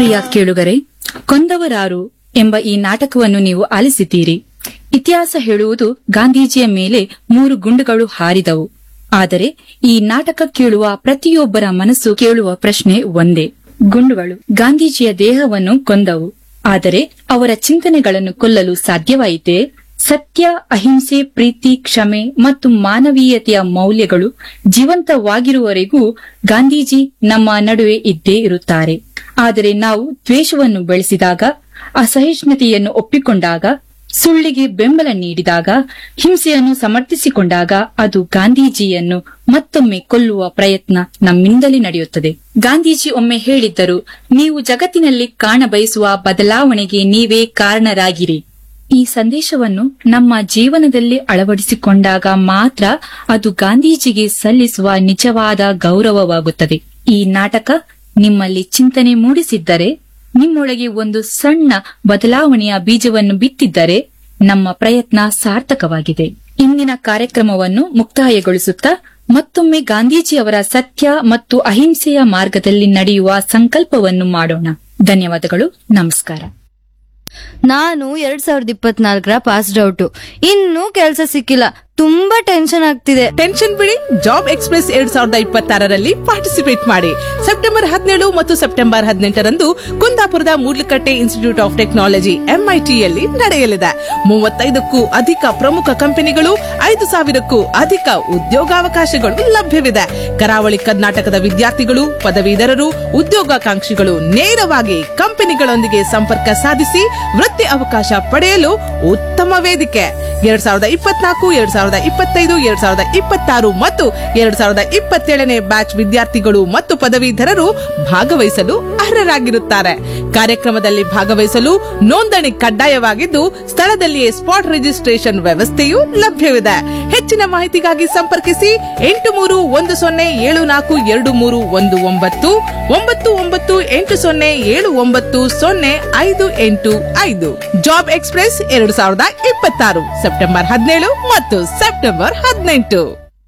ಪ್ರಿಯ ಕೇಳುಗರೆ ಕೊಂದವರಾರು ಎಂಬ ಈ ನಾಟಕವನ್ನು ನೀವು ಆಲಿಸಿದ್ದೀರಿ ಇತಿಹಾಸ ಹೇಳುವುದು ಗಾಂಧೀಜಿಯ ಮೇಲೆ ಮೂರು ಗುಂಡುಗಳು ಹಾರಿದವು ಆದರೆ ಈ ನಾಟಕ ಕೇಳುವ ಪ್ರತಿಯೊಬ್ಬರ ಮನಸ್ಸು ಕೇಳುವ ಪ್ರಶ್ನೆ ಒಂದೇ ಗುಂಡುಗಳು ಗಾಂಧೀಜಿಯ ದೇಹವನ್ನು ಕೊಂದವು ಆದರೆ ಅವರ ಚಿಂತನೆಗಳನ್ನು ಕೊಲ್ಲಲು ಸಾಧ್ಯವಾಯಿತೇ ಸತ್ಯ ಅಹಿಂಸೆ ಪ್ರೀತಿ ಕ್ಷಮೆ ಮತ್ತು ಮಾನವೀಯತೆಯ ಮೌಲ್ಯಗಳು ಜೀವಂತವಾಗಿರುವವರೆಗೂ ಗಾಂಧೀಜಿ ನಮ್ಮ ನಡುವೆ ಇದ್ದೇ ಇರುತ್ತಾರೆ ಆದರೆ ನಾವು ದ್ವೇಷವನ್ನು ಬೆಳೆಸಿದಾಗ ಅಸಹಿಷ್ಣುತೆಯನ್ನು ಒಪ್ಪಿಕೊಂಡಾಗ ಸುಳ್ಳಿಗೆ ಬೆಂಬಲ ನೀಡಿದಾಗ ಹಿಂಸೆಯನ್ನು ಸಮರ್ಥಿಸಿಕೊಂಡಾಗ ಅದು ಗಾಂಧೀಜಿಯನ್ನು ಮತ್ತೊಮ್ಮೆ ಕೊಲ್ಲುವ ಪ್ರಯತ್ನ ನಮ್ಮಿಂದಲೇ ನಡೆಯುತ್ತದೆ ಗಾಂಧೀಜಿ ಒಮ್ಮೆ ಹೇಳಿದ್ದರು ನೀವು ಜಗತ್ತಿನಲ್ಲಿ ಕಾಣಬಯಸುವ ಬದಲಾವಣೆಗೆ ನೀವೇ ಕಾರಣರಾಗಿರಿ ಈ ಸಂದೇಶವನ್ನು ನಮ್ಮ ಜೀವನದಲ್ಲಿ ಅಳವಡಿಸಿಕೊಂಡಾಗ ಮಾತ್ರ ಅದು ಗಾಂಧೀಜಿಗೆ ಸಲ್ಲಿಸುವ ನಿಜವಾದ ಗೌರವವಾಗುತ್ತದೆ ಈ ನಾಟಕ ನಿಮ್ಮಲ್ಲಿ ಚಿಂತನೆ ಮೂಡಿಸಿದ್ದರೆ ನಿಮ್ಮೊಳಗೆ ಒಂದು ಸಣ್ಣ ಬದಲಾವಣೆಯ ಬೀಜವನ್ನು ಬಿತ್ತಿದ್ದರೆ ನಮ್ಮ ಪ್ರಯತ್ನ ಸಾರ್ಥಕವಾಗಿದೆ ಇಂದಿನ ಕಾರ್ಯಕ್ರಮವನ್ನು ಮುಕ್ತಾಯಗೊಳಿಸುತ್ತಾ ಮತ್ತೊಮ್ಮೆ ಗಾಂಧೀಜಿಯವರ ಸತ್ಯ ಮತ್ತು ಅಹಿಂಸೆಯ ಮಾರ್ಗದಲ್ಲಿ ನಡೆಯುವ ಸಂಕಲ್ಪವನ್ನು ಮಾಡೋಣ ಧನ್ಯವಾದಗಳು ನಮಸ್ಕಾರ ನಾನು ಎರಡ್ ಸಾವಿರದ ಇಪ್ಪತ್ನಾಲ್ಕರ ಪಾಸ್ಡ್ ಔಟ್ ಇನ್ನೂ ಕೆಲ್ಸ ಸಿಕ್ಕಿಲ್ಲ ತುಂಬಾ ಟೆನ್ಷನ್ ಆಗ್ತಿದೆ ಟೆನ್ಷನ್ ಬಿಡಿ ಜಾಬ್ ಎಕ್ಸ್ಪ್ರೆಸ್ ಎರಡ್ ಸಾವಿರದ ಇಪ್ಪತ್ತಾರರಲ್ಲಿ ಪಾರ್ಟಿಸಿಪೇಟ್ ಮಾಡಿ ಸೆಪ್ಟೆಂಬರ್ ಹದಿನೇಳು ಮತ್ತು ಸೆಪ್ಟೆಂಬರ್ ಹದಿನೆಂಟರಂದು ಕುಂದಾಪುರದ ಮೂಡ್ಲಕಟ್ಟೆ ಇನ್ಸ್ಟಿಟ್ಯೂಟ್ ಆಫ್ ಟೆಕ್ನಾಲಜಿ ಎಂಐಟಿಯಲ್ಲಿ ನಡೆಯಲಿದೆ ಮೂವತ್ತೈದಕ್ಕೂ ಅಧಿಕ ಪ್ರಮುಖ ಕಂಪನಿಗಳು ಐದು ಸಾವಿರಕ್ಕೂ ಅಧಿಕ ಉದ್ಯೋಗಾವಕಾಶಗಳು ಲಭ್ಯವಿದೆ ಕರಾವಳಿ ಕರ್ನಾಟಕದ ವಿದ್ಯಾರ್ಥಿಗಳು ಪದವೀಧರರು ಉದ್ಯೋಗಾಕಾಂಕ್ಷಿಗಳು ನೇರವಾಗಿ ಕಂಪನಿಗಳೊಂದಿಗೆ ಸಂಪರ್ಕ ಸಾಧಿಸಿ ವೃತ್ತಿ ಅವಕಾಶ ಪಡೆಯಲು ಉತ್ತಮ ವೇದಿಕೆ ಎರಡ್ ಸಾವಿರದ ಇಪ್ಪತ್ನಾಲ್ಕು ಎರಡ್ ಸಾವಿರದ ಇಪ್ಪತ್ತೈದು ಎರಡ್ ಸಾವಿರದ ಇಪ್ಪತ್ತಾರು ಮತ್ತು ಎರಡ್ ಸಾವಿರದ ಇಪ್ಪತ್ತೇಳನೇ ಬ್ಯಾಚ್ ವಿದ್ಯಾರ್ಥಿಗಳು ಮತ್ತು ಪದವೀಧರರು ಭಾಗವಹಿಸಲು ಅರ್ಹರಾಗಿರುತ್ತಾರೆ ಕಾರ್ಯಕ್ರಮದಲ್ಲಿ ಭಾಗವಹಿಸಲು ನೋಂದಣಿ ಕಡ್ಡಾಯವಾಗಿದ್ದು ಸ್ಥಳದಲ್ಲಿಯೇ ಸ್ಪಾಟ್ ರಿಜಿಸ್ಟ್ರೇಷನ್ ವ್ಯವಸ್ಥೆಯೂ ಲಭ್ಯವಿದೆ ಹೆಚ್ಚಿನ ಮಾಹಿತಿಗಾಗಿ ಸಂಪರ್ಕಿಸಿ ಎಂಟು ಮೂರು ಒಂದು ಸೊನ್ನೆ ಏಳು ನಾಲ್ಕು ಎರಡು ಮೂರು ಒಂದು ಒಂಬತ್ತು ಒಂಬತ್ತು ಒಂಬತ್ತು ಎಂಟು ಸೊನ್ನೆ ಏಳು ಒಂಬತ್ತು ಸೊನ್ನೆ ಐದು ಎಂಟು ಐದು ಜಾಬ್ ಎಕ್ಸ್ಪ್ರೆಸ್ ಎರಡು ಸಾವಿರದ ಇಪ್ಪತ್ತಾರು ಸೆಪ್ಟೆಂಬರ್ ಹದಿನೇಳು ಮತ್ತು ಸೆಪ್ಟೆಂಬರ್ ಹದಿನೆಂಟು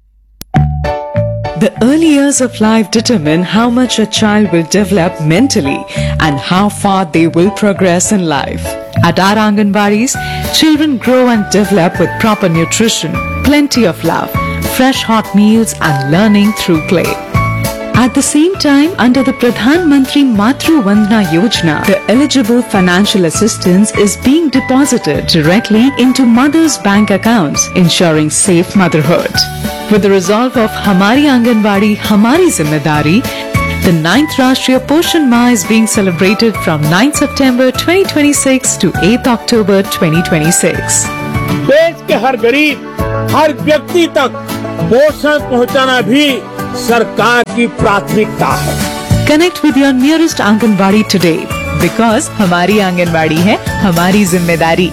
The early years of life determine how much a child will develop mentally and how far they will progress in life. At our Anganwadis, children grow and develop with proper nutrition, plenty of love, fresh hot meals and learning through play. At the same time, under the Pradhan Mantri Matru Vandana Yojana, the eligible financial assistance is being deposited directly into mothers' bank accounts, ensuring safe motherhood. With the resolve of Hamari Anganwadi, Hamari Zimmedari, the 9th Rashtriya Poshan Ma is being celebrated from 9 September 2026 to 8 October 2026. देश के हर गरीब हर व्यक्ति तक पोषण पहुंचाना भी सरकार की प्राथमिकता है Connect with your nearest Anganwadi today because Hamari Anganwadi hai Hamari Zimmedari.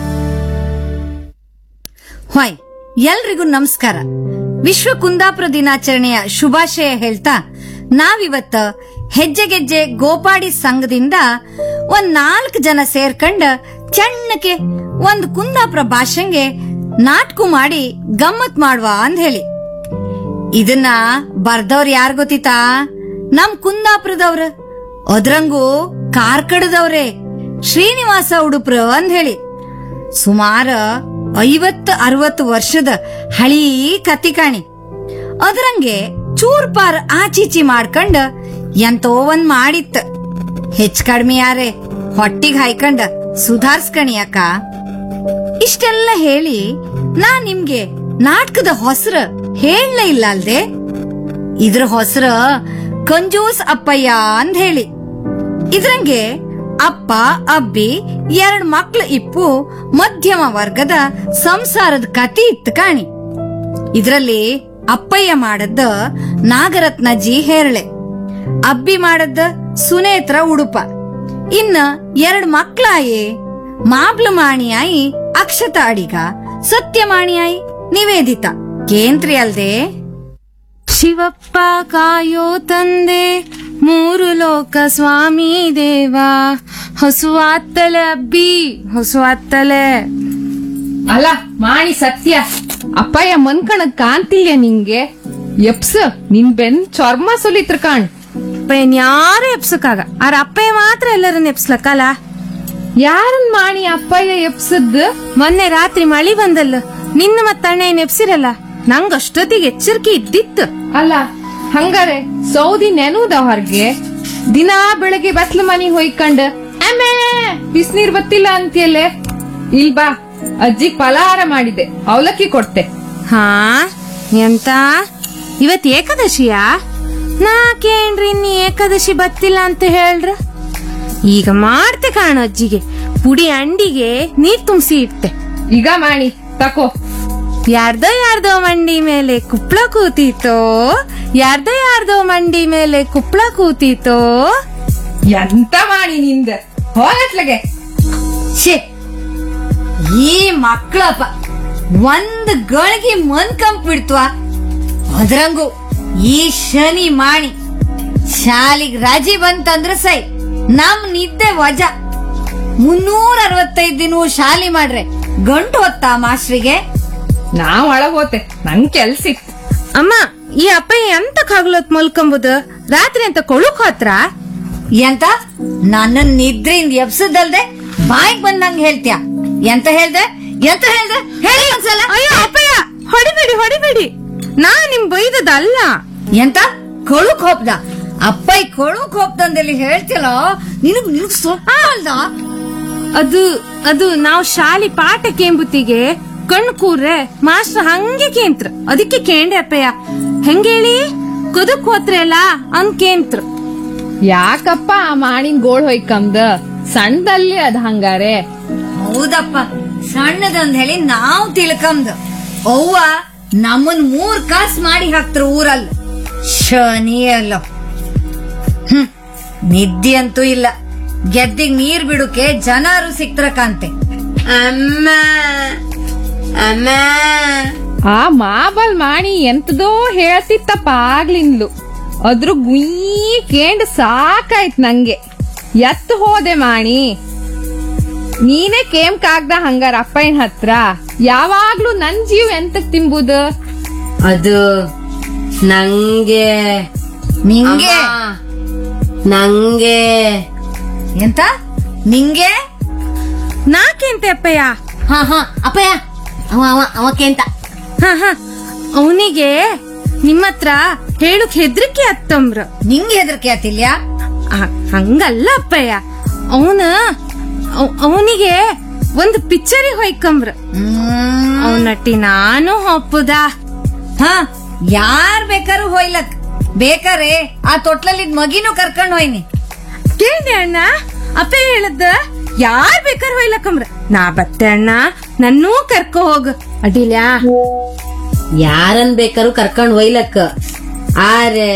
Hi ಎಲ್ರಿಗೂ ನಮಸ್ಕಾರ ವಿಶ್ವ ಕುಂದಾಪುರ ದಿನಾಚರಣೆಯ ಶುಭಾಶಯ ಹೇಳ್ತಾ ನಾವಿವತ್ತ ಹೆಜ್ಜೆಗೆಜ್ಜೆ ಗೋಪಾಡಿ ಸಂಘದಿಂದ ಒಂದ್ ನಾಲ್ಕು ಜನ ಸೇರ್ಕಂಡ ಚೆನ್ನಕ್ಕೆ ಒಂದ್ ಕುಂದಾಪುರ ಭಾಷೆಗೆ ನಾಟಕ ಮಾಡಿ ಗಮ್ಮತ್ ಮಾಡುವ ಅಂದ್ ಹೇಳಿ ಇದನ್ನ ಬರ್ದವ್ರ ಯಾರ್ ಗೊತ್ತಿತಾ ನಮ್ ಕುಂದಾಪುರದವ್ರ ಅದ್ರಂಗೂ ಕಾರ್ಕಡದವ್ರೆ ಶ್ರೀನಿವಾಸ ಉಡುಪ್ರ ಅಂದ್ ಹೇಳಿ ಸುಮಾರ ಐವತ್ತು ಅರವತ್ತು ವರ್ಷದ ಹಳೀ ಕತ್ತಿ ಕಾಣಿ ಅದ್ರಂಗೆ ಚೂರ್ ಪಾರ್ ಆಚೀಚಿ ಮಾಡ್ಕಂಡ ಎಂತೋ ಒಂದ್ ಮಾಡಿತ್ತ ಹೆಚ್ಚ್ ಕಡ್ಮಿ ಯಾರೆ ಹೊಟ್ಟಿಗ್ ಹಾಯ್ಕಂಡ ಸುಧಾರ್ಸ್ಕಣಿ ಅಕ್ಕ ಇಷ್ಟೆಲ್ಲ ಹೇಳಿ ನಾ ನಿಮ್ಗೆ ನಾಟಕದ ಹೊಸರ ಹೇಳಲೇ ಇಲ್ಲ ಅಲ್ದೆ ಇದ್ರ ಹೊಸರ ಕಂಜೂಸ್ ಅಪ್ಪಯ್ಯ ಅಂದ್ ಹೇಳಿ ಇದ್ರಂಗೆ ಅಪ್ಪ ಅಬ್ಬಿ ಎರಡ್ ಮಕ್ಳು ಇಪ್ಪು ಮಧ್ಯಮ ವರ್ಗದ ಸಂಸಾರದ ಕತಿ ಇತ್ತು ಕಾಣಿ ಇದ್ರಲ್ಲಿ ಅಪ್ಪಯ್ಯ ಮಾಡದ್ದ ನಾಗರತ್ನಜಿ ಹೇರಳೆ ಅಬ್ಬಿ ಮಾಡದ್ದ ಸುನೇತ್ರ ಉಡುಪ ಇನ್ನ ಎರಡ್ ಮಕ್ಳಾಯಿ ಮಾಬ್ಲು ಮಾಣಿಯಾಯಿ ಅಕ್ಷತ ಅಡಿಗ ಸತ್ಯಮಾಣಿಯಾಯಿ ನಿವೇದಿತ ಕೇಂದ್ರಿ ಅಲ್ದೆ ಶಿವಪ್ಪ ಕಾಯೋ ತಂದೆ ಮೂರು ಲೋಕ ಸ್ವಾಮಿ ದೇವ ಹೊಸುವಾತ್ತಲೆ ಅಬ್ಬಿ ಹೊಸುವಾತ್ತಲೆ ಅಲ್ಲ ಮಾಣಿ ಸತ್ಯ ಅಪ್ಪಯ್ಯ ಮನ್ಕಣಕ್ ಕಾಣ್ತಿಲ್ಯ ನಿಂಗೆ ಎಪ್ಸ ನಿನ್ ಬೆನ್ ಚರ್ಮ ಸುಲಿತ್ರ ಕಾಣ್ ಅಪ್ಪಯ್ಯನ್ ಯಾರು ಎಪ್ಸಕ್ಕಾಗ ಆರ ಅಪ್ಪಯ್ಯ ಮಾತ್ರ ಎಲ್ಲರನ್ನ ಎಪ್ಸ್ಲಕ್ಕಲ್ಲ ಯಾರನ್ ಮಾಣಿ ಅಪ್ಪಯ್ಯ ಎಪ್ಸದ್ ಮೊನ್ನೆ ರಾತ್ರಿ ಮಳಿ ಬಂದಲ್ಲ ನಿನ್ನ ಮತ್ತ ಅಣ್ಣ ಏನ್ ಎಪ್ಸಿರಲ್ಲ ನಂಗ್ ಅಷ್ಟೊತ್ತಿಗೆ ಎಚ್ಚರಿಕೆ ಇದ್ದಿತ್ತು ಅಲ್ಲ ಹಂಗಾರೆ ಸೌದಿ ನೆನೂದ ಹೊರ್ಗೆ ದಿನಾ ಬೆಳಗ್ಗೆ ಬತ್ಲ ಮನಿ ಹೊಯ್ಕಂಡ್ ಅಮ್ಮೇ ಬಿಸ್ನೀರ್ ಬತ್ತಿಲ್ಲ ಅಂತೀಯಲ್ಲೇ ಇಲ್ ಬಾ ಅಜ್ಜಿ ಫಲಹಾರ ಮಾಡಿದೆ ಅವಲಕ್ಕಿ ಕೊಡ್ತೆ ಹಾ ಎಂತ ಇವತ್ ಏಕಾದಶಿಯಾ ನಾಕೇನ್ರಿ ಇನ್ನು ಏಕಾದಶಿ ಬತ್ತಿಲ್ಲ ಅಂತ ಹೇಳ್ರ ಈಗ ಮಾಡ್ತೆ ಕಾಣ ಅಜ್ಜಿಗೆ ಪುಡಿ ಅಂಡಿಗೆ ನೀರ್ ತುಂಬಿಸಿ ಇಡ್ತೆ ಈಗ ಮಾಡಿ ತಕೋ ಯಾರ್ದೋ ಯಾರ್ದೋ ಮಂಡಿ ಮೇಲೆ ಕುಪ್ಳ ಕೂತೀತೋ ಯಾರ್ದೋ ಯಾರ್ದೋ ಮಂಡಿ ಮೇಲೆ ಕುಪ್ಳ ಕೂತೀತೋ ಎಂತ ಮಾಡಿ ನಿಂದ ಹೋಗತ್ಲಗೆ ಛೇ ಈ ಮಕ್ಕಳಪ್ಪ ಒಂದ್ ಗಳಿಗೆ ಮನ್ ಕಂಪ್ ಬಿಡ್ತ್ವ ಅದ್ರಂಗು ಈ ಶನಿ ಮಾಣಿ ಶಾಲಿಗ್ ರಾಜಿ ಬಂತಂದ್ರ ಸೈ ನಮ್ ನಿದ್ದೆ ವಜಾ ಮುನ್ನೂರ ಅರವತ್ತೈದ್ ದಿನ ಶಾಲಿ ಮಾಡ್ರೆ ಗಂಟು ಹೊತ್ತಾ ಮಾಸ್ಟ್ರಿಗೆ ನಾವ್ ಒಳಗ್ ಹೋತೆ ನಂಗ್ ಕೆಲ್ಸಿತ್ತು ಅಮ್ಮ ಈ ಅಪ್ಪಯ್ಯ ಎಂತ ಕಾಗ್ಲೊತ್ ಮಲ್ಕೊಂಬುದು ರಾತ್ರಿ ಅಂತ ಕೊಳುಕ್ ಹತ್ರ ಎಂತ ನನ್ನ ನಿದ್ರೆಯಿಂದ ಎಬ್ಸದಲ್ದೆ ಬಾಯಿಗೆ ಬಂದಂಗ ಹೇಳ್ತೀಯ ಎಂತ ಹೇಳ್ದೆ ಎಂತ ಹೇಳ್ದೆ ಹೇಳಿ ಒಂದ್ಸಲ ಅಯ್ಯೋ ಅಪ್ಪಯ್ಯ ಹೊಡಿಬೇಡಿ ಹೊಡಿಬೇಡಿ ನಾ ನಿಮ್ ಬೈದದಲ್ಲ ಎಂತ ಕೊಳುಕ್ ಹೋಪ್ದ ಅಪ್ಪಯ್ಯ ಕೊಳುಕ್ ಹೋಪ್ದಂದಲ್ಲಿ ಹೇಳ್ತಿಲ್ಲ ನಿನಗ್ ನಿನಗ್ ಸೊಪ್ಪ ಅಲ್ದ ಅದು ಅದು ನಾವು ಶಾಲಿ ಪಾಠ ಕೇಂಬುತ್ತಿಗೆ ಕಣ್ಣು ಕೂರ್ರೆ ಮಾಸ್ಟರ್ ಹಂಗೆ ಕೇಂತ್ರ ಅದಕ್ಕೆ ಕೇಂಡೆ ಅಪ್ಪಯ್ಯ ಹೆಂಗೇಳಿ ಕುದಕ್ ಹೋತ್ರೆ ಅಲ್ಲ ಅನ್ ಕೇಂತ್ರ ಯಾಕಪ್ಪ ಆ ಮಾಡಿನ ಗೋಳ್ ಹೊಯ್ಕಂದ ಸಣ್ಣದಲ್ಲಿ ಅದ್ ಹಂಗಾರೆ ಹೌದಪ್ಪ ಸಣ್ಣದಂದ್ ಹೇಳಿ ನಾವು ತಿಳ್ಕಂದ್ ಅವ್ವ ನಮ್ಮನ್ ಮೂರ್ ಕಾಸ್ ಮಾಡಿ ಹಾಕ್ತ್ರ ಊರಲ್ಲಿ ಶನಿ ಅಲ್ಲ ಹ್ಮ್ ನಿದ್ದೆ ಅಂತೂ ಇಲ್ಲ ಗೆದ್ದಿಗ್ ನೀರ್ ಬಿಡುಕೆ ಜನರು ಸಿಕ್ತರ ಕಾಂತೆ ಅಮ್ಮ ಅಮ್ಮ ಆ ಮಾಬಲ್ ಮಾಡಿ ಎಂತದೋ ಹೇಳ್ತಿತ್ತಪ್ಪ ಆಗ್ಲಿಂದ್ಲು ಅದ್ರ ಗುಯ್ ಕೇಂಡ್ ಸಾಕಾಯ್ತ್ ನಂಗೆ ಎತ್ ಹೋದೆ ಮಾಣಿ ನೀನೇ ಕೇಮ್ ಕಾಗ್ದ ಹಂಗಾರ ಅಪ್ಪಯ್ಯನ್ ಹತ್ರ ಯಾವಾಗ್ಲೂ ನನ್ ಜೀವ ಎಂತಕ್ ತಿಂಬುದು ಅದು ನಂಗೆ ನಿಂಗೆ ನಂಗೆ ಎಂತ ನಿಂಗೆ ನಾಕೆಂತೆ ಅಪ್ಪಯ್ಯ ಹಾ ಹಾ ಅಪ್ಪಯ್ಯ ಅವ ಅವ ಅವಕ್ಕೆಂತ ಹ ಹ ಅವನಿಗೆ ನಿಮ್ಮತ್ರ ಹೇಳುಕ್ ಹೆದ್ರಿಕೆ ಅತ್ತಂಬ್ರ ನಿಂಗೆ ಹೆದರಿಕೆ ಆತಿಲ್ಯಾ ಹಂಗಲ್ಲ ಅಪ್ಪಯ್ಯ ಅವನ ಅವನಿಗೆ ಒಂದು ಪಿಕ್ಚರಿ ಹೊಯ್ಕಂಬ್ರ ಅವನಟ್ಟಿ ನಾನು ಒಪ್ಪುದ ಹ ಯಾರ್ ಬೇಕಾರು ಹೊಯ್ಲಕ್ ಬೇಕಾರೆ ಆ ತೊಟ್ಲಲ್ಲಿ ಮಗಿನೂ ಕರ್ಕೊಂಡ್ ಹೋಯ್ನಿ ಕೇಳಿ ಅಣ್ಣ ಅಪ್ಪ ಹೇಳದ ಯಾರ್ ಬೇಕಾರು ಹೊಯ್ಲಕ್ಕಂಬ್ರ ನಾ ಬತ್ತೆ ಅಣ್ಣ ನನ್ನೂ ಕರ್ಕೊ ಹೋಗ್ ಅಡಿಲ್ಯಾ ಯಾರನ್ ಬೇಕಾರು ಕರ್ಕೊಂಡ್ ಒಯ್ಲಕ್ಕ ಆರೆ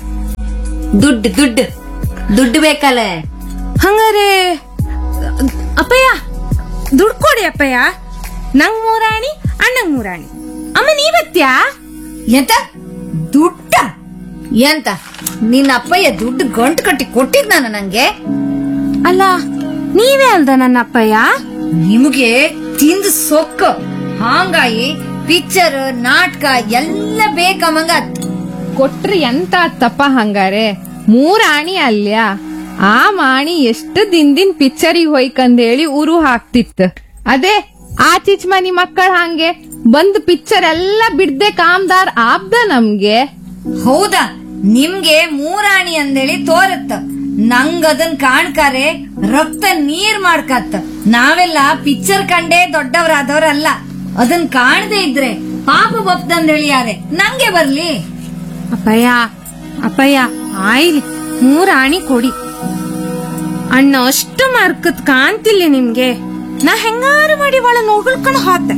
ದುಡ್ಡು ದುಡ್ಡು ದುಡ್ಡು ಬೇಕಲ್ಲ ಹಂಗಾರೆ ಅಪ್ಪಯ್ಯ ದುಡ್ಡು ಕೊಡಿ ಅಪ್ಪಯ್ಯ ನಂಗ್ ಮೂರಾಣಿ ಅಣ್ಣಂಗ್ ಮೂರಾಣಿ ಅಮ್ಮ ನೀವತ್ತ್ಯಾ ಎಂತ ದುಡ್ಡ ಎಂತ ನಿನ್ನ ಅಪ್ಪಯ್ಯ ದುಡ್ಡು ಗಂಟು ಕಟ್ಟಿ ಕೊಟ್ಟಿದ್ ನಾನು ನಂಗೆ ಅಲ್ಲ ನೀವೇ ಅಲ್ದ ನನ್ನ ಅಪ್ಪಯ್ಯ ನಿಮ್ಗೆ ತಿಂದು ಸೊಕ್ಕು ಹಾಂಗಾಗಿ ಪಿಕ್ಚರ್ ನಾಟಕ ಎಲ್ಲ ಬೇಕಮ್ಮಂಗ ಕೊಟ್ರೆ ಎಂತ ತಪ್ಪ ಹಂಗಾರೆ ಮೂರ್ ಆಣಿ ಅಲ್ಯ ಆ ಮಾಣಿ ಎಷ್ಟು ದಿನದಿನ್ ಪಿಕ್ಚರಿಗೆ ಹೋಯ್ಕಂದೇಳಿ ಊರು ಹಾಕ್ತಿತ್ತು ಅದೇ ಆ ಚಿಚ್ ಮನಿ ಮಕ್ಕಳ ಹಂಗೆ ಬಂದ್ ಪಿಕ್ಚರ್ ಎಲ್ಲ ಬಿಡ್ದೆ ಕಾಮ್ದಾರ್ ಆಬ್ದ ನಮ್ಗೆ ಹೌದಾ ನಿಮ್ಗೆ ಮೂರಾಣಿ ಅಂದೇಳಿ ತೋರತ್ತ ನಂಗ್ ಅದನ್ ಕಾಣ್ಕಾರೆ ರಕ್ತ ನೀರ್ ಮಾಡ್ಕತ್ತ ನಾವೆಲ್ಲ ಪಿಕ್ಚರ್ ಕಂಡೇ ದೊಡ್ಡವರಾದವ್ರಲ್ಲ ಅದನ್ ಕಾಣದೇ ಇದ್ರೆ ಪಾಪ ಬಪ್ದಂದೇಳಿ ಯಾರೆ ನಂಗೆ ಬರ್ಲಿ ಅಪ್ಪಯ್ಯ ಅಪ್ಪಯ್ಯ ಆಯ್ಲಿ ಮೂರಾಣಿ ಕೊಡಿ ಅಣ್ಣ ಅಷ್ಟು ಮಾರ್ಕತ್ ಕಾಣ್ತಿಲ್ಲ ನಿಮ್ಗೆ ನಾ ಹೆಂಗಾರು ಮಾಡಿ ಒಳ ನೋಗಳ್ಕೊಂಡು ಹೋದೆ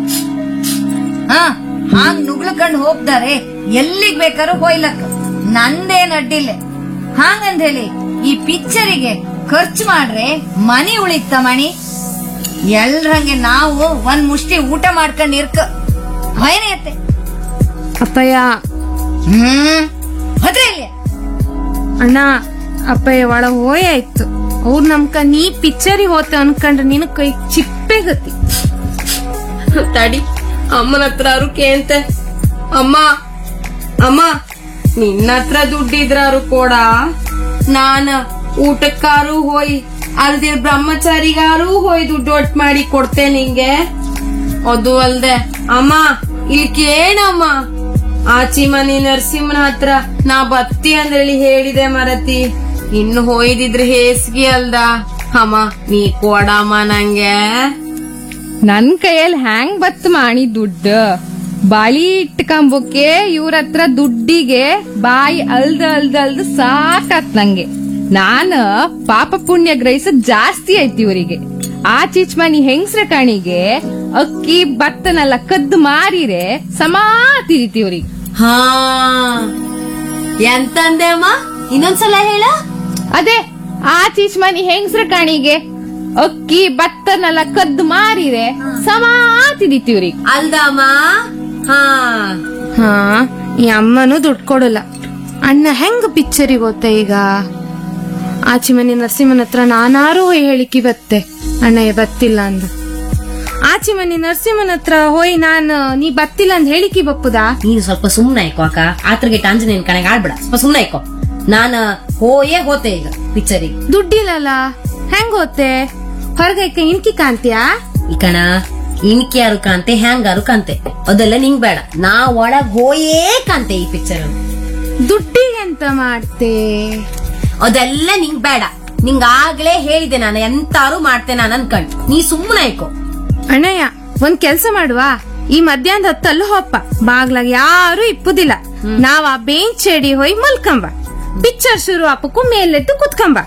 ಹಾ ಹಾಂಗ್ ನುಗ್ಳ್ಕೊಂಡ್ ಹೋಗ್ತಾರೆ ಎಲ್ಲಿಗ್ ಬೇಕಾದ್ರೂ ಹೋಯ್ಲಕ್ಕ ನಂದೇನ್ ಅಡ್ಡಿಲ್ಲ ಹಾಂಗಂದ್ ಹೇಳಿ ಈ ಪಿಕ್ಚರಿಗೆ ಖರ್ಚು ಮಾಡ್ರೆ ಮನಿ ಉಳಿತ ಮಣಿ ಎಲ್ರಂಗೆ ನಾವು ಒಂದ್ ಮುಷ್ಟಿ ಊಟ ಮಾಡ್ಕೊಂಡ್ ಇರ್ಕ ಹೊಯ್ನೆಯತ್ತೆ ಅಪ್ಪಯ್ಯ ಹ್ಮ್ ಹೋದ್ರೆ ಇಲ್ಲಿ ಅಣ್ಣ ಅಪ್ಪಯ್ಯ ಒಳ ಹೋಯಾಯ್ತು ಅವ್ರು ನಮ್ಕ ನೀ ಪಿಕ್ಚರಿಗೆ ಹೋತ ಅನ್ಕೊಂಡ್ರೆ ನಿನ್ ಕೈ ಚಿಪ್ಪೆ ಗತಿ ತಡಿ ಅಮ್ಮನ ಹತ್ರ ಅರುಕೆ ಅಂತ ಅಮ್ಮ ಅಮ್ಮ ನಿನ್ನ ಹತ್ರ ದುಡ್ಡಿದ್ರಾರು ಕೊಡ ನಾನ ಊಟಕ್ಕಾರು ಹೋಯ್ ಅಲ್ದಿರ ಬ್ರಹ್ಮಚಾರಿಗಾರು ಹೋಯ್ ದುಡ್ಡು ಒಟ್ಟು ಮಾಡಿ ಕೊಡ್ತೆ ನಿಂಗೆ ಅದು ಅಲ್ದೆ ಅಮ್ಮ ಇಲ್ಲಿ ಕೇಳಮ್ಮ ಆಚಿ ಮನಿ ನರಸಿಂಹನ ಹತ್ರ ನಾ ಬತ್ತಿ ಅಂದ್ರೇಳಿ ಹೇಳಿದೆ ಮರತಿ ಇನ್ನು ಹೋಯ್ದಿದ್ರೆ ಹೇಸ್ಗಿ ಅಲ್ದ ಅಮ್ಮ ನೀ ಕೊಡಮ್ಮ ನಂಗೆ ನನ್ ಕೈಯಲ್ಲಿ ಹ್ಯಾಂಗ್ ಬತ್ ಮಾಣಿ ದುಡ್ಡು ಬಳಿ ಇಟ್ಕೊಂಬಕ್ಕೆ ಇವ್ರ ಹತ್ರ ದುಡ್ಡಿಗೆ ಬಾಯಿ ಅಲ್ದ ಅಲ್ದ ಅಲ್ದ ಸಾಕಾತ್ ನಂಗೆ ನಾನ ಪಾಪ ಪುಣ್ಯ ಗ್ರಹಿಸದ್ ಜಾಸ್ತಿ ಐತಿ ಇವರಿಗೆ ಆ ಚಿಚ್ಮನಿ ಹೆಂಗ್ಸ್ರ ಕಣಿಗೆ ಅಕ್ಕಿ ಭತ್ತನೆಲ್ಲ ಕದ್ದು ಮಾರಿರೆ ಸಮಾ ತಿರಿತಿ ಇವ್ರಿಗೆ ಹಾ ಎಂತಂದೆ ಅಮ್ಮ ಇನ್ನೊಂದ್ಸಲ ಹೇಳ ಅದೇ ಆ ಚಿಚ್ಮನಿ ಹೆಂಗ್ಸ್ರ ಕಣಿಗೆ ಅಕ್ಕಿ ಭತ್ತನೆಲ್ಲ ಕದ್ದು ಮಾರಿರೆ ಸಮಾ ತಿರಿತಿ ಇವ್ರಿಗೆ ಅಲ್ದಮ್ಮ ಹಾ ಹಾ ಈ ಅಮ್ಮನೂ ದುಡ್ಡು ಕೊಡಲ್ಲ ಅಣ್ಣ ಹೆಂಗ್ ಪಿಕ್ಚರಿಗೆ ಹೋಗ್ತೆ ಈಗ ಆಚೆ ಮನೆ ನರಸಿಂಹನ ಹತ್ರ ನಾನಾರು ಹೋಯ್ ಹೇಳಿಕಿ ಬತ್ತೆ ಅಣ್ಣಯ್ಯ ಬತ್ತಿಲ್ಲ ಅಂದ ಆಚೆ ಮನೆ ನರಸಿಂಹನ ಹತ್ರ ಹೋಯ್ ನಾನು ನೀ ಬತ್ತಿಲ್ಲ ಅಂದ್ ಹೇಳಿಕಿ ಬಪ್ಪುದಾ ನೀನು ಸ್ವಲ್ಪ ಸುಮ್ನೆ ಆಯ್ಕೋ ಅಕ್ಕ ಆತ್ರಗೆ ಆಂಜನೇಯನ್ ಕಣಗೆ ಆಡ್ಬೇಡ ಸ್ವಲ್ಪ ಸುಮ್ನೆ ಆಯ್ಕೋ ನಾನ ಹೋಯೇ ಹೋತೆ ಈಗ ಪಿಕ್ಚರಿಗೆ ದುಡ್ಡಿಲ್ಲಲ್ಲ ಹೆಂಗ್ ಹೋತೆ ಹೊರಗೈಕ ಇನ್ಕಿ ಕಾಂತ್ಯಾ ಈ ಕಣ ಇನ್ಕೆ ಯಾರು ಕಾಂತೆ ಹ್ಯಾಂಗಾರು ಕಾಂತೆ ಅದೆಲ್ಲ ನಿಂಗ್ ಬೇಡ ನಾ ಒಳಗ್ ಹೋಯೇ ಕಾಂತೆ ಈ ಪಿಕ್ಚರ್ ದುಡ್ಡಿಗೆ ಎಂತ ಮಾಡ್ತೆ ಅದೆಲ್ಲ ನಿಂಗ್ ಬೇಡ ನಿಂಗ್ ಆಗ್ಲೇ ಹೇಳಿದೆ ನಾನು ಎಂತಾರು ಮಾಡ್ತೆ ನಾನು ಅನ್ಕಂಡ್ ನೀ ಸುಮ್ಮನೆ ಆಯ್ಕೋ ಅಣ್ಣಯ್ಯ ಒಂದ್ ಕೆಲ್ಸ ಮಾಡುವ ಈ ಮಧ್ಯಾಹ್ನದ ಹೊತ್ತಲ್ಲೂ ಹೊಪ್ಪ ಬಾಗ್ಲಾಗ ಯಾರು ಇಪ್ಪುದಿಲ್ಲ ನಾವ್ ಆ ಬೆಂಚ್ ಚೇಡಿ ಹೋಯ್ ಮಲ್ಕಂಬ ಪಿಕ್ಚರ್ ಶುರು ಆಪಕ್ಕೂ ಮೇಲೆದ್ದು ಕುತ್ಕಂಬ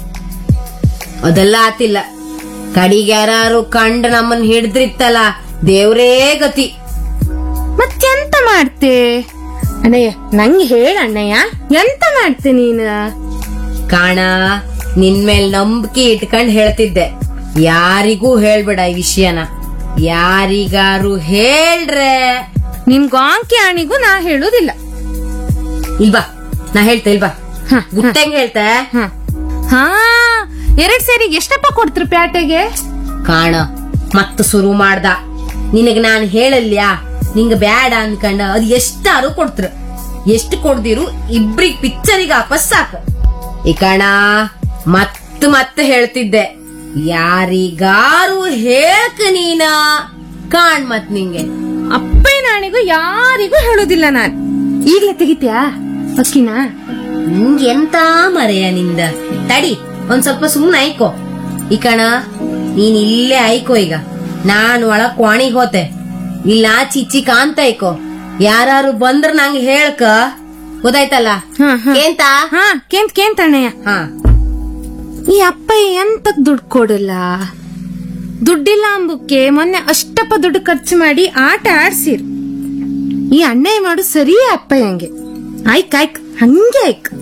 ಅದೆಲ್ಲ ಆತಿಲ್ಲ ಕಡಿಗೆ ಯಾರು ಕಂಡ್ ನಮ್ಮನ್ ಹಿಡ್ದ್ರಿತ್ತಲ್ಲ ದೇವ್ರೇ ಗತಿ ಮತ್ತೆಂತ ಮಾಡ್ತೆ ಅಣ್ಣಯ್ಯ ನಂಗೆ ಹೇಳ ಅಣ್ಣಯ್ಯ ಎಂತ ಮಾಡ್ತೆ ನೀನು ಕಾಣ ನಿನ್ ಮೇಲ್ ನಂಬಿಕೆ ಇಟ್ಕೊಂಡ್ ಹೇಳ್ತಿದ್ದೆ ಯಾರಿಗೂ ಹೇಳ್ಬೇಡ ಈ ವಿಷಯನ ಯಾರಿಗಾರು ಹೇಳ್ರೆ ನಿನ್ ಗಾಂಕಿ ಆಣಿಗೂ ನಾ ಹೇಳುದಿಲ್ಲ ಇಲ್ವಾ ನಾ ಹೇಳ್ತೆ ಇಲ್ವಾ ಗುತ್ತಂಗ್ ಹೇಳ್ತೆ ಹ. ಹಾ ಎರಡ್ ಸೇರಿ ಎಷ್ಟಪ್ಪ ಕೊಡ್ತ್ರಿ ಪ್ಯಾಟೆಗೆ ಕಾಣ ಮತ್ತ ಶುರು ಮಾಡ್ದ ನಿನಗ್ ನಾನ್ ಹೇಳಲ್ಯಾ ನಿಂಗ ಬ್ಯಾಡ ಅನ್ಕಂಡ ಅದ್ ಎಷ್ಟಾರು ಕೊಡ್ತ್ರ ಎಷ್ಟು ಕೊಡ್ದಿರು ಇಬ್ರಿಗ್ ಪಿಕ್ಚರಿಗೆ ವಾಪಸ್ ಸಾಕು ಈ ಕಣ ಮತ್ ಮತ್ತೆ ಹೇಳ್ತಿದ್ದೆ ಯಾರಿಗಾರು ಹೇಳ್ಕ ನೀನ ಕಾಣ್ ಮತ್ ನಿಂಗೆ ಅಪ್ಪೆ ನಾಣಿಗೂ ಯಾರಿಗೂ ಹೇಳುದಿಲ್ಲ ನಾನ್ ಈಗ್ಲೇ ತೆಗಿತ್ಯಾ ಅಕ್ಕಿನಾ ನಿಂಗೆ ಎಂತ ಮರೆಯ ನಿಂದ ತಡಿ ಒಂದ್ ಸ್ವಲ್ಪ ಸುಮ್ನೆ ಆಯ್ಕೋ ಈ ಕಣ ನೀನ್ ಇಲ್ಲೇ ಆಯ್ಕೋ ಈಗ ನಾನ್ ಒಳಗ್ ಕ್ವಾಣಿಗ್ ಹೋತೆ ಇಲ್ಲ ಚಿಚ್ಚಿ ಕಾಂತ ಆಯ್ಕೋ ಯಾರು ಬಂದ್ರ ನಂಗೆ ಹೇಳ್ಕ ಗೊತ್ತಾಯ್ತಲ್ಲ ಹ, ಹ. ಏಂತ ಹಾ ಕೇಂತ್ ಕೇಂತ್ ಅಣ್ಣಯ್ಯ ಹಾ ಈ ಅಪ್ಪ ಎಂತಕ್ ದುಡ್ಡು ಕೊಡಲ್ಲ ದುಡ್ಡಿಲ್ಲ ಅಂಬುಕ್ಕೆ ಮೊನ್ನೆ ಅಷ್ಟಪ್ಪ ದುಡ್ಡು ಖರ್ಚು ಮಾಡಿ ಆಟ ಆಡ್ಸಿರ್ ಈ ಅಣ್ಣಯ್ಯ ಮಾಡು ಸರಿಯೇ ಅಪ್ಪ ಹಂಗೆ ಆಯ್ಕ್ ಆಯ್ಕ್ ಹಂಗೆ ಆಯ್ಕ್